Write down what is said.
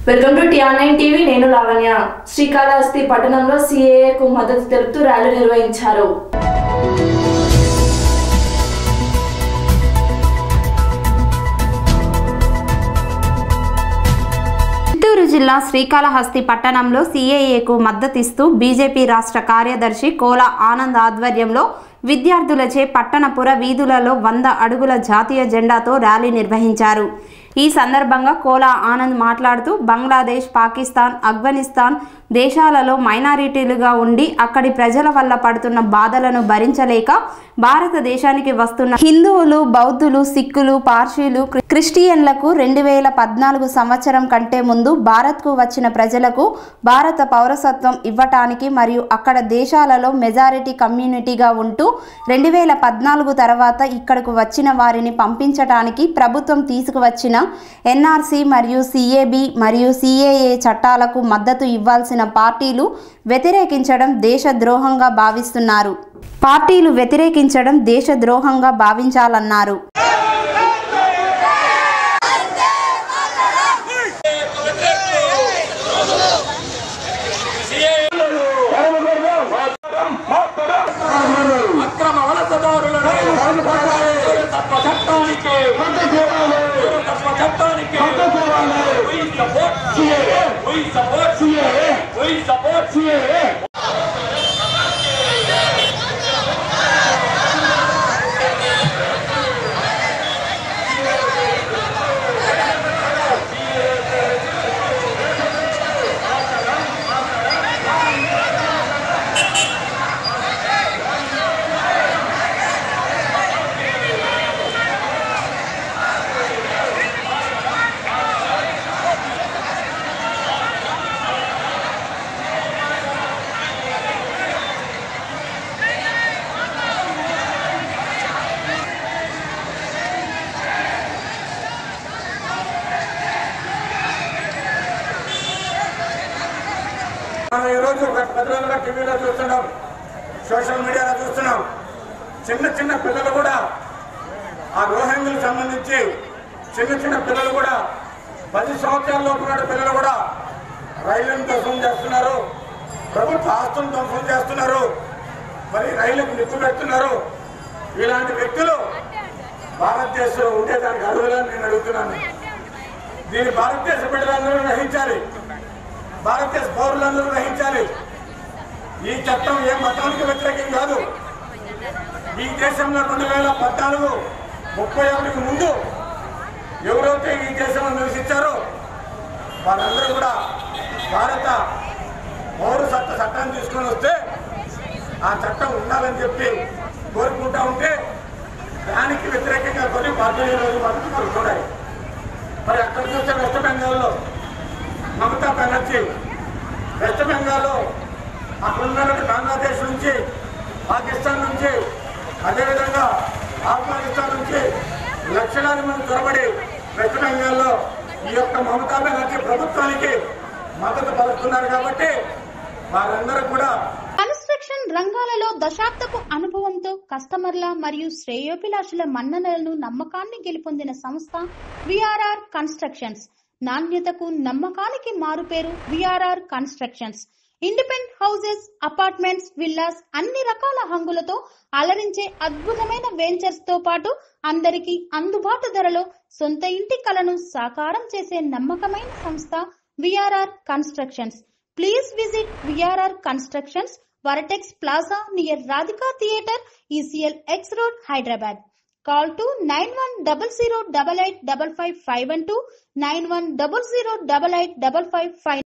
Welcome to TR nine TV నేను లావణ్య శ్రీకాళహస్తి పట్టణంలో సిఏఏకు మద్దతు తెలుపుతూ ర్యాలీ నిర్వహించారు చిత్తూరు జిల్లా శ్రీకాళహస్తి పట్టణంలో సీఏఏకు మద్దతిస్తూ బీజేపీ రాష్ట్ర కార్యదర్శి కోల ఆనంద్ ఆధ్వర్యంలో విద్యార్థులచే పట్టణపుర వీధులలో వంద అడుగుల జాతీయ జెండాతో ర్యాలీ నిర్వహించారు ఈ సందర్భంగా కోలా ఆనంద్ మాట్లాడుతూ బంగ్లాదేశ్ పాకిస్తాన్ ఆఫ్ఘనిస్తాన్ దేశాలలో మైనారిటీలుగా ఉండి అక్కడి ప్రజల వల్ల పడుతున్న బాధలను భరించలేక భారతదేశానికి వస్తున్న హిందువులు బౌద్ధులు సిక్కులు పార్సీలు క్రి- క్రిస్టియన్లకు రెండు వేల పద్నాలుగు సంవత్సరం కంటే ముందు భారత్కు వచ్చిన ప్రజలకు భారత పౌరసత్వం ఇవ్వటానికి మరియు అక్కడ దేశాలలో మెజారిటీ కమ్యూనిటీగా ఉంటూ రెండు వేల పద్నాలుగు తర్వాత ఇక్కడకు వచ్చిన వారిని పంపించటానికి ప్రభుత్వం తీసుకువచ్చిన ఎన్ఆర్సీ మరియు సిఏబి మరియు సిఏఏ చట్టాలకు మద్దతు ఇవ్వాల్సిన పార్టీలు వ్యతిరేకించడం దేశద్రోహంగా భావిస్తున్నారు పార్టీలు వ్యతిరేకించడం దేశద్రోహంగా భావించాలన్నారు అక్రమ వలసదారులను తప్ప చట్టానికి తప్ప చట్టానికి We support CAA. We support CAA. We support CAA. మనం ఈరోజు పత్రికల్లో టీవీలో చూస్తున్నాం సోషల్ మీడియాలో చూస్తున్నాం చిన్న చిన్న పిల్లలు కూడా ఆ రోహింగ్లకు సంబంధించి చిన్న చిన్న పిల్లలు కూడా పది సంవత్సరాల లోపు నాటి పిల్లలు కూడా రైళ్లను ధ్వంసం చేస్తున్నారు ప్రభుత్వ ఆస్తులను ధ్వంసం చేస్తున్నారు మరి రైళ్లకు నిప్పు పెడుతున్నారు ఇలాంటి వ్యక్తులు భారతదేశంలో ఉండేదానికి అర్హులని నేను అడుగుతున్నాను దీన్ని భారతదేశ బిడ్డలందరూ గ్రహించాలి భారతదేశ పౌరులందరూ గ్రహించాలి ఈ చట్టం ఏ మతానికి వ్యతిరేకం కాదు ఈ దేశంలో రెండు వేల పద్నాలుగు ముప్పై ఒకటికి ముందు ఎవరైతే ఈ దేశంలో నివసించారో వాళ్ళందరూ కూడా భారత పౌరసత్వ చట్టాన్ని తీసుకొని వస్తే ఆ చట్టం ఉండాలని చెప్పి కోరుకుంటా ఉంటే దానికి వ్యతిరేకంగా కొన్ని పార్టీలు ఈరోజు మద్దతు పలుకుతున్నాయి మరి అక్కడ చూస్తే వెస్ట్ బెంగాల్లో మమతా బెనర్జీ వెస్ట్ బెంగాల్లో అక్కడ ఉన్నటువంటి బంగ్లాదేశ్ నుంచి పాకిస్తాన్ నుంచి అదేవిధంగా ఆఫ్ఘనిస్తాన్ నుంచి లక్షలాది మంది చొరబడి వెస్ట్ బెంగాల్లో ఈ యొక్క మమతా బెనర్జీ ప్రభుత్వానికి మద్దతు పలుకుతున్నారు కాబట్టి వారందరూ కూడా కన్స్ట్రక్షన్ రంగాలలో దశాబ్దపు అనుభవంతో కస్టమర్ల మరియు శ్రేయోభిలాషుల మన్ననలను నమ్మకాన్ని గెలుపొందిన సంస్థ విఆర్ఆర్ కన్స్ట్రక్షన్స్ నాణ్యతకు నమ్మకానికి మారుపేరు VRR constructions independent houses apartments villas అన్ని రకాల హంగులతో అలరించే అద్భుతమైన వెంచర్స్ తో పాటు అందరికీ అందుబాటు ధరలో సొంత ఇంటి కలను సాకారం చేసే నమ్మకమైన సంస్థ VRR constructions Please visit VRR Constructions, Varatex Plaza near Radhika Theatre, ECL X Road, Hyderabad. Call to 9100885551 91008855